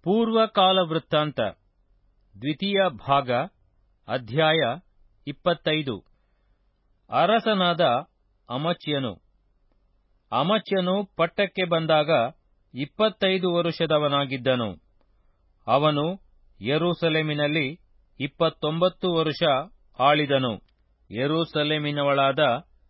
ಪೂರ್ವಕಾಲ ವೃತ್ತಾಂತ ದ್ವಿತೀಯ ಭಾಗ ಅಧ್ಯಾಯ ಇಪ್ಪತ್ತೈದು ಅರಸನಾದ ಅಮಚ್ಯನು ಅಮಚ್ಯನು ಪಟ್ಟಕ್ಕೆ ಬಂದಾಗ ಇಪ್ಪತ್ತೈದು ವರುಷದವನಾಗಿದ್ದನು ಅವನು ಯೆರೂಸಲೇಮಿನಲ್ಲಿ ಇಪ್ಪತ್ತೊಂಬತ್ತು ವರುಷ ಆಳಿದನು ಯೆರೂಸಲೇಮಿನವಳಾದ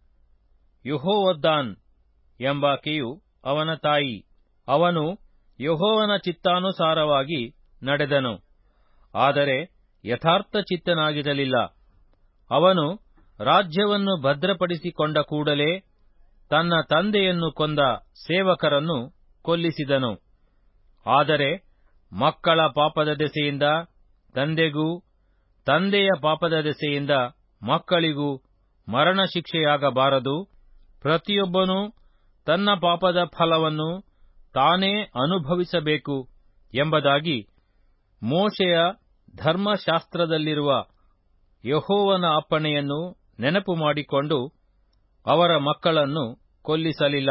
ಯೆಹೋವದ್ದಾನ್ ಎಂಬಾಕೆಯು ಅವನ ತಾಯಿ ಅವನು ಯೆಹೋವನ ಚಿತ್ತಾನುಸಾರವಾಗಿ ನಡೆದನು ಆದರೆ ಯಥಾರ್ಥ ಚಿತ್ತನಾಗಿರಲಿಲ್ಲ ಅವನು ರಾಜ್ಯವನ್ನು ಭದ್ರಪಡಿಸಿಕೊಂಡ ಕೂಡಲೇ ತನ್ನ ತಂದೆಯನ್ನು ಕೊಂದ ಸೇವಕರನ್ನು ಕೊಲ್ಲಿಸಿದನು ಆದರೆ ಮಕ್ಕಳ ಪಾಪದ ದೆಸೆಯಿಂದ ತಂದೆಗೂ ತಂದೆಯ ಪಾಪದ ದೆಸೆಯಿಂದ ಮಕ್ಕಳಿಗೂ ಮರಣಶಿಕ್ಷೆಯಾಗಬಾರದು ಪ್ರತಿಯೊಬ್ಬನೂ ತನ್ನ ಪಾಪದ ಫಲವನ್ನು ತಾನೇ ಅನುಭವಿಸಬೇಕು ಎಂಬುದಾಗಿ ಮೋಶೆಯ ಧರ್ಮಶಾಸ್ತ್ರದಲ್ಲಿರುವ ಯೆಹೋವನ ಅಪ್ಪಣೆಯನ್ನು ನೆನಪು ಮಾಡಿಕೊಂಡು ಅವರ ಮಕ್ಕಳನ್ನು ಕೊಲ್ಲಿಸಲಿಲ್ಲ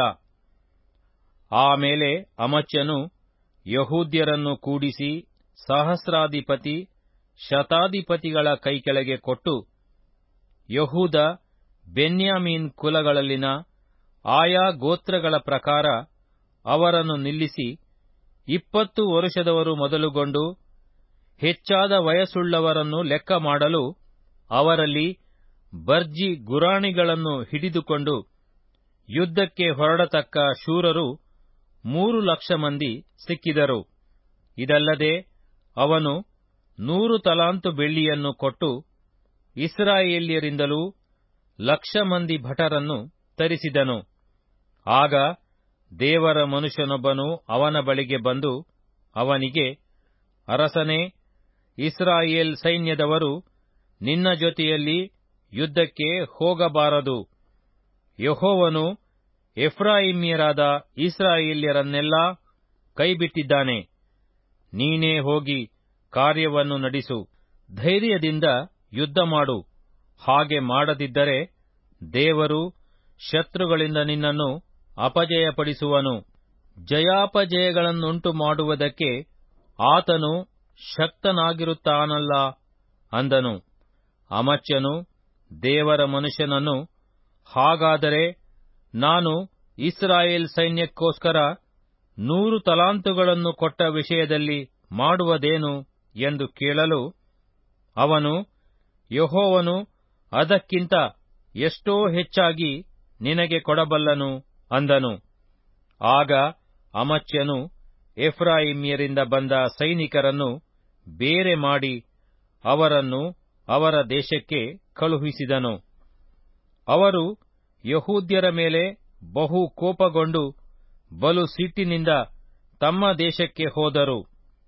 ಆಮೇಲೆ ಅಮಚ್ಯನು ಯಹೂದ್ಯರನ್ನು ಕೂಡಿಸಿ ಸಹಸ್ರಾಧಿಪತಿ ಶತಾಧಿಪತಿಗಳ ಕೈಕೆಳಗೆ ಕೊಟ್ಟು ಯಹೂದ ಬೆನ್ಯಾಮೀನ್ ಕುಲಗಳಲ್ಲಿನ ಆಯಾ ಗೋತ್ರಗಳ ಪ್ರಕಾರ ಅವರನ್ನು ನಿಲ್ಲಿಸಿ ಇಪ್ಪತ್ತು ವರುಷದವರು ಮೊದಲುಗೊಂಡು ಹೆಚ್ಚಾದ ವಯಸ್ಸುಳ್ಳವರನ್ನು ಲೆಕ್ಕ ಮಾಡಲು ಅವರಲ್ಲಿ ಬರ್ಜಿ ಗುರಾಣಿಗಳನ್ನು ಹಿಡಿದುಕೊಂಡು ಯುದ್ಧಕ್ಕೆ ಹೊರಡತಕ್ಕ ಶೂರರು ಮೂರು ಲಕ್ಷ ಮಂದಿ ಸಿಕ್ಕಿದರು ಇದಲ್ಲದೆ ಅವನು ನೂರು ತಲಾಂತು ಬೆಳ್ಳಿಯನ್ನು ಕೊಟ್ಟು ಇಸ್ರಾಯೇಲ್ಯರಿಂದಲೂ ಲಕ್ಷ ಮಂದಿ ಭಟರನ್ನು ತರಿಸಿದನು ಆಗ ದೇವರ ಮನುಷ್ಯನೊಬ್ಬನು ಅವನ ಬಳಿಗೆ ಬಂದು ಅವನಿಗೆ ಅರಸನೇ ಇಸ್ರಾಯೇಲ್ ಸೈನ್ಯದವರು ನಿನ್ನ ಜೊತೆಯಲ್ಲಿ ಯುದ್ಧಕ್ಕೆ ಹೋಗಬಾರದು ಯಹೋವನು ಎಫ್ರಾಯಿಮ್ಯರಾದ ಇಸ್ರಾಯೇಲ್ಯರನ್ನೆಲ್ಲಾ ಕೈಬಿಟ್ಟಿದ್ದಾನೆ ನೀನೇ ಹೋಗಿ ಕಾರ್ಯವನ್ನು ನಡೆಸು ಧೈರ್ಯದಿಂದ ಯುದ್ಧ ಮಾಡು ಹಾಗೆ ಮಾಡದಿದ್ದರೆ ದೇವರು ಶತ್ರುಗಳಿಂದ ನಿನ್ನನ್ನು ಅಪಜಯಪಡಿಸುವನು ಜಯಾಪಜಯಗಳನ್ನುಂಟು ಮಾಡುವುದಕ್ಕೆ ಆತನು ಶಕ್ತನಾಗಿರುತ್ತಾನಲ್ಲ ಅಂದನು ಅಮಚ್ಯನು ದೇವರ ಮನುಷ್ಯನನ್ನು ಹಾಗಾದರೆ ನಾನು ಇಸ್ರಾಯೇಲ್ ಸೈನ್ಯಕ್ಕೋಸ್ಕರ ನೂರು ತಲಾಂತುಗಳನ್ನು ಕೊಟ್ಟ ವಿಷಯದಲ್ಲಿ ಮಾಡುವುದೇನು ಎಂದು ಕೇಳಲು ಅವನು ಯಹೋವನು ಅದಕ್ಕಿಂತ ಎಷ್ಟೋ ಹೆಚ್ಚಾಗಿ ನಿನಗೆ ಕೊಡಬಲ್ಲನು ಅಂದನು ಆಗ ಅಮಚ್ಯನು ಎಫ್ರಾಯಿಮ್ಯರಿಂದ ಬಂದ ಸೈನಿಕರನ್ನು ಬೇರೆ ಮಾಡಿ ಅವರನ್ನು ಅವರ ದೇಶಕ್ಕೆ ಕಳುಹಿಸಿದನು ಅವರು ಯಹೂದ್ಯರ ಮೇಲೆ ಬಹು ಕೋಪಗೊಂಡು ಬಲು ಸಿಟ್ಟಿನಿಂದ ತಮ್ಮ ದೇಶಕ್ಕೆ ಹೋದರು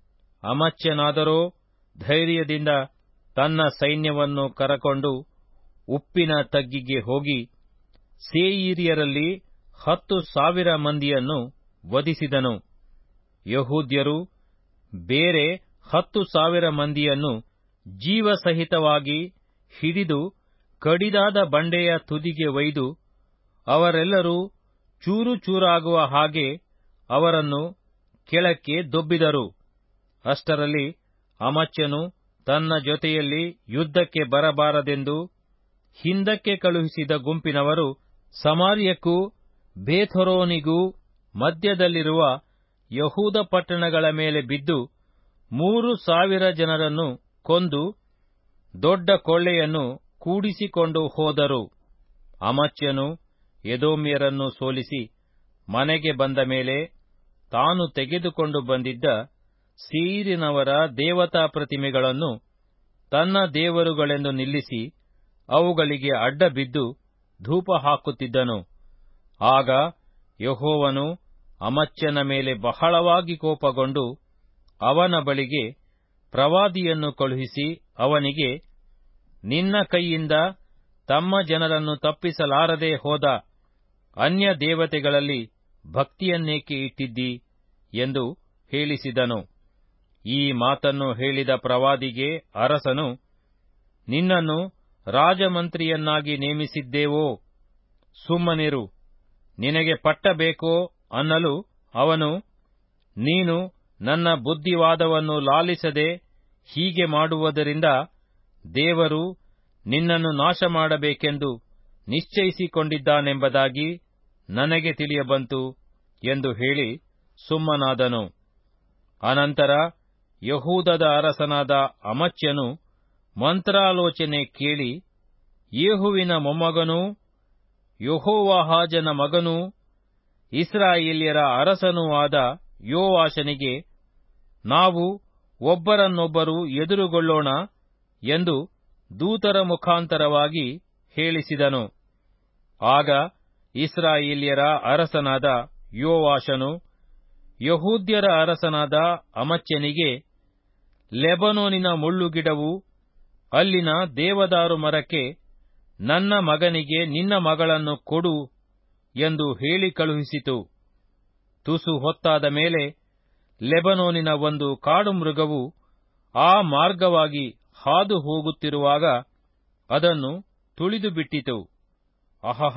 ಅಮಚ್ಯನಾದರೋ ಧೈರ್ಯದಿಂದ ತನ್ನ ಸೈನ್ಯವನ್ನು ಕರಕೊಂಡು ಉಪ್ಪಿನ ತಗ್ಗಿಗೆ ಹೋಗಿ ಸೇಯೀರಿಯರಲ್ಲಿ ಹತ್ತು ಸಾವಿರ ಮಂದಿಯನ್ನು ವಧಿಸಿದನು ಯಹೂದ್ಯರು ಬೇರೆ ಹತ್ತು ಸಾವಿರ ಮಂದಿಯನ್ನು ಜೀವಸಹಿತವಾಗಿ ಹಿಡಿದು ಕಡಿದಾದ ಬಂಡೆಯ ತುದಿಗೆ ಒಯ್ದು ಅವರೆಲ್ಲರೂ ಚೂರು ಚೂರಾಗುವ ಹಾಗೆ ಅವರನ್ನು ಕೆಳಕ್ಕೆ ದೊಬ್ಬಿದರು ಅಷ್ಟರಲ್ಲಿ ಅಮಚ್ಯನು ತನ್ನ ಜೊತೆಯಲ್ಲಿ ಯುದ್ಧಕ್ಕೆ ಬರಬಾರದೆಂದು ಹಿಂದಕ್ಕೆ ಕಳುಹಿಸಿದ ಗುಂಪಿನವರು ಸಮಾರ್ಯಕ್ಕೂ ಬೇಥೊರೋನಿಗೂ ಮಧ್ಯದಲ್ಲಿರುವ ಯಹೂದ ಪಟ್ಟಣಗಳ ಮೇಲೆ ಬಿದ್ದು ಮೂರು ಸಾವಿರ ಜನರನ್ನು ಕೊಂದು ದೊಡ್ಡ ಕೊಳ್ಳೆಯನ್ನು ಕೂಡಿಸಿಕೊಂಡು ಹೋದರು ಅಮಚ್ಯನು ಎದೋಮ್ಯರನ್ನು ಸೋಲಿಸಿ ಮನೆಗೆ ಬಂದ ಮೇಲೆ ತಾನು ತೆಗೆದುಕೊಂಡು ಬಂದಿದ್ದ ಸೀರಿನವರ ದೇವತಾ ಪ್ರತಿಮೆಗಳನ್ನು ತನ್ನ ದೇವರುಗಳೆಂದು ನಿಲ್ಲಿಸಿ ಅವುಗಳಿಗೆ ಅಡ್ಡ ಬಿದ್ದು ಧೂಪ ಹಾಕುತ್ತಿದ್ದನು ಆಗ ಯಹೋವನು ಅಮಚ್ಯನ ಮೇಲೆ ಬಹಳವಾಗಿ ಕೋಪಗೊಂಡು ಅವನ ಬಳಿಗೆ ಪ್ರವಾದಿಯನ್ನು ಕಳುಹಿಸಿ ಅವನಿಗೆ ನಿನ್ನ ಕೈಯಿಂದ ತಮ್ಮ ಜನರನ್ನು ತಪ್ಪಿಸಲಾರದೆ ಹೋದ ಅನ್ಯ ದೇವತೆಗಳಲ್ಲಿ ಭಕ್ತಿಯನ್ನೇಕೆ ಇಟ್ಟಿದ್ದಿ ಎಂದು ಹೇಳಿಸಿದನು ಈ ಮಾತನ್ನು ಹೇಳಿದ ಪ್ರವಾದಿಗೆ ಅರಸನು ನಿನ್ನನ್ನು ರಾಜಮಂತ್ರಿಯನ್ನಾಗಿ ನೇಮಿಸಿದ್ದೇವೋ ಸುಮ್ಮನಿರು ನಿನಗೆ ಪಟ್ಟ ಬೇಕೋ ಅನ್ನಲು ಅವನು ನೀನು ನನ್ನ ಬುದ್ಧಿವಾದವನ್ನು ಲಾಲಿಸದೆ ಹೀಗೆ ಮಾಡುವುದರಿಂದ ದೇವರು ನಿನ್ನನ್ನು ನಾಶ ಮಾಡಬೇಕೆಂದು ನಿಶ್ಚಯಿಸಿಕೊಂಡಿದ್ದಾನೆಂಬುದಾಗಿ ನನಗೆ ತಿಳಿಯಬಂತು ಎಂದು ಹೇಳಿ ಸುಮ್ಮನಾದನು ಅನಂತರ ಯಹೂದದ ಅರಸನಾದ ಅಮಚ್ಯನು ಮಂತ್ರಾಲೋಚನೆ ಕೇಳಿ ಯೇಹುವಿನ ಮೊಮ್ಮಗನೂ ಯಹೋವಾಹಾಜನ ಮಗನೂ ಇಸ್ರಾಯೇಲ್ಯರ ಅರಸನೂ ಆದ ಯೋವಾಷನಿಗೆ ನಾವು ಒಬ್ಬರನ್ನೊಬ್ಬರು ಎದುರುಗೊಳ್ಳೋಣ ಎಂದು ದೂತರ ಮುಖಾಂತರವಾಗಿ ಹೇಳಿಸಿದನು ಆಗ ಇಸ್ರಾಯೇಲ್ಯರ ಅರಸನಾದ ಯೋವಾಷನು ಯಹೂದ್ಯರ ಅರಸನಾದ ಅಮಚ್ಯನಿಗೆ ಲೆಬನೋನಿನ ಮುಳ್ಳುಗಿಡವು ಅಲ್ಲಿನ ದೇವದಾರು ಮರಕ್ಕೆ ನನ್ನ ಮಗನಿಗೆ ನಿನ್ನ ಮಗಳನ್ನು ಕೊಡು ಎಂದು ಹೇಳಿ ಕಳುಹಿಸಿತು ತುಸು ಹೊತ್ತಾದ ಮೇಲೆ ಲೆಬನೋನಿನ ಒಂದು ಕಾಡು ಮೃಗವು ಆ ಮಾರ್ಗವಾಗಿ ಹಾದು ಹೋಗುತ್ತಿರುವಾಗ ಅದನ್ನು ತುಳಿದು ಬಿಟ್ಟಿತು ಅಹಹ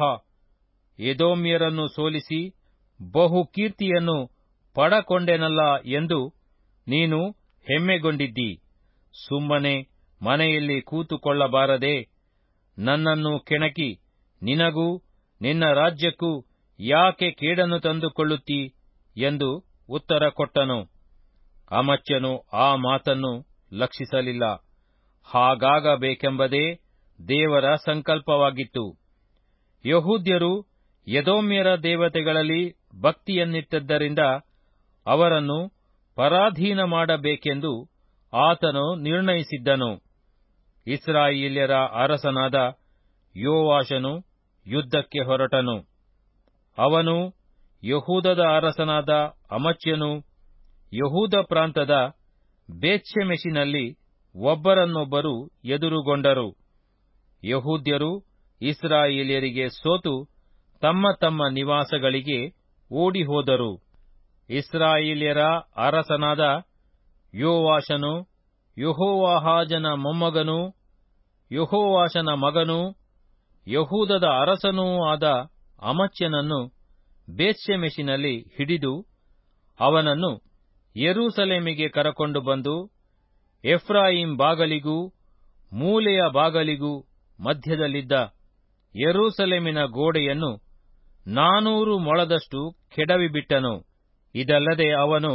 ಎದೋಮ್ಯರನ್ನು ಸೋಲಿಸಿ ಬಹು ಕೀರ್ತಿಯನ್ನು ಪಡಕೊಂಡೆನಲ್ಲ ಎಂದು ನೀನು ಹೆಮ್ಮೆಗೊಂಡಿದ್ದಿ ಸುಮ್ಮನೆ ಮನೆಯಲ್ಲಿ ಕೂತುಕೊಳ್ಳಬಾರದೆ ನನ್ನನ್ನು ಕೆಣಕಿ ನಿನಗೂ ನಿನ್ನ ರಾಜ್ಯಕ್ಕೂ ಯಾಕೆ ಕೇಡನ್ನು ತಂದುಕೊಳ್ಳುತ್ತಿ ಎಂದು ಉತ್ತರ ಕೊಟ್ಟನು ಅಮಚ್ಯನು ಆ ಮಾತನ್ನು ಲಕ್ಷಿಸಲಿಲ್ಲ ಹಾಗಾಗಬೇಕೆಂಬುದೇ ದೇವರ ಸಂಕಲ್ಪವಾಗಿತ್ತು ಯಹೂದ್ಯರು ಯದೋಮ್ಯರ ದೇವತೆಗಳಲ್ಲಿ ಭಕ್ತಿಯನ್ನಿಟ್ಟದ್ದರಿಂದ ಅವರನ್ನು ಪರಾಧೀನ ಮಾಡಬೇಕೆಂದು ಆತನು ನಿರ್ಣಯಿಸಿದ್ದನು ಇಸ್ರಾಯೇಲ್ಯರ ಅರಸನಾದ ಯೋವಾಷನು ಯುದ್ಧಕ್ಕೆ ಹೊರಟನು ಅವನು ಯಹೂದದ ಅರಸನಾದ ಅಮಚ್ಯನು ಯಹೂದ ಪ್ರಾಂತದ ಬೇತ್ಷೆಮೆಷಿನಲ್ಲಿ ಒಬ್ಬರನ್ನೊಬ್ಬರು ಎದುರುಗೊಂಡರು ಯಹೂದ್ಯರು ಇಸ್ರಾಯೇಲ್ಯರಿಗೆ ಸೋತು ತಮ್ಮ ತಮ್ಮ ನಿವಾಸಗಳಿಗೆ ಓಡಿಹೋದರು ಇಸ್ರಾಯೇಲ್ಯರ ಅರಸನಾದ ಯೋವಾಷನು ಯಹೋವಾಹಾಜನ ಮೊಮ್ಮಗನೂ ಯಹೋವಾಷನ ಮಗನೂ ಯಹೂದದ ಅರಸನೂ ಆದ ಅಮಚ್ಯನನ್ನು ಬೇತ್ಷೆಮೆಷಿನಲ್ಲಿ ಹಿಡಿದು ಅವನನ್ನು ಯೆರೂಸಲೇಮಿಗೆ ಕರಕೊಂಡು ಬಂದು ಎಫ್ರಾಯಿಂ ಬಾಗಲಿಗೂ ಮೂಲೆಯ ಬಾಗಲಿಗೂ ಮಧ್ಯದಲ್ಲಿದ್ದ ಯೆರೂಸಲೇಮಿನ ಗೋಡೆಯನ್ನು ನಾನೂರು ಮೊಳದಷ್ಟು ಕೆಡವಿಬಿಟ್ಟನು ಇದಲ್ಲದೆ ಅವನು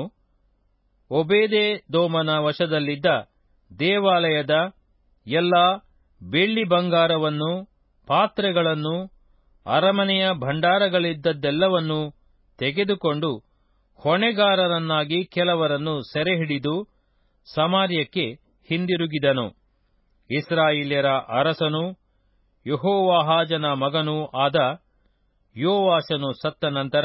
ಒಬೇದೆದೋಮನ ವಶದಲ್ಲಿದ್ದ ದೇವಾಲಯದ ಎಲ್ಲಾ ಬೆಳ್ಳಿ ಬಂಗಾರವನ್ನು ಪಾತ್ರೆಗಳನ್ನು ಅರಮನೆಯ ಭಂಡಾರಗಳಿದ್ದದ್ದೆಲ್ಲವನ್ನೂ ತೆಗೆದುಕೊಂಡು ಹೊಣೆಗಾರರನ್ನಾಗಿ ಕೆಲವರನ್ನು ಸೆರೆಹಿಡಿದು ಸಮಾರ್ಯಕ್ಕೆ ಹಿಂದಿರುಗಿದನು ಇಸ್ರಾಯೇಲ್ಯರ ಅರಸನೂ ಯಹೋವಾಹಾಜನ ಮಗನೂ ಆದ ಯೋವಾಷನು ಸತ್ತ ನಂತರ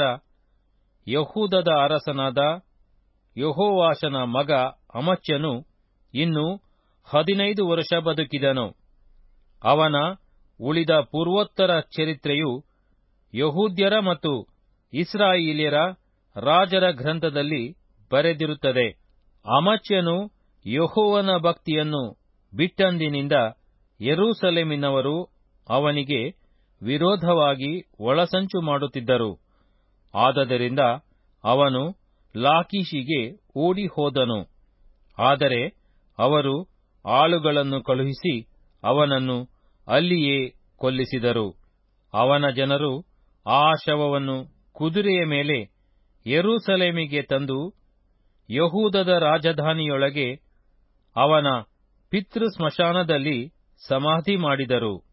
ಯಹೂದದ ಅರಸನಾದ ಯಹೋವಾಷನ ಮಗ ಅಮಚ್ಯನು ಇನ್ನು ಹದಿನೈದು ವರ್ಷ ಬದುಕಿದನು ಅವನ ಉಳಿದ ಪೂರ್ವೋತ್ತರ ಚರಿತ್ರೆಯು ಯಹೂದ್ಯರ ಮತ್ತು ಇಸ್ರಾಯೇಲ್ಯರ ರಾಜರ ಗ್ರಂಥದಲ್ಲಿ ಬರೆದಿರುತ್ತದೆ ಅಮಚ್ಯನು ಯಹೋವನ ಭಕ್ತಿಯನ್ನು ಬಿಟ್ಟಂದಿನಿಂದ ಯೆರೂಸಲೇಮಿನವರು ಅವನಿಗೆ ವಿರೋಧವಾಗಿ ಒಳಸಂಚು ಮಾಡುತ್ತಿದ್ದರು ಆದದರಿಂದ ಅವನು ಲಾಕೀಷಿಗೆ ಓಡಿ ಹೋದನು ಆದರೆ ಅವರು ಆಳುಗಳನ್ನು ಕಳುಹಿಸಿ ಅವನನ್ನು ಅಲ್ಲಿಯೇ ಕೊಲ್ಲಿಸಿದರು ಅವನ ಜನರು ಆ ಶವವನ್ನು ಕುದುರೆಯ ಮೇಲೆ ಯೆರೂಸಲೇಮಿಗೆ ತಂದು ಯಹೂದದ ರಾಜಧಾನಿಯೊಳಗೆ ಅವನ ಪಿತೃ ಸ್ಮಶಾನದಲ್ಲಿ ಸಮಾಧಿ ಮಾಡಿದರು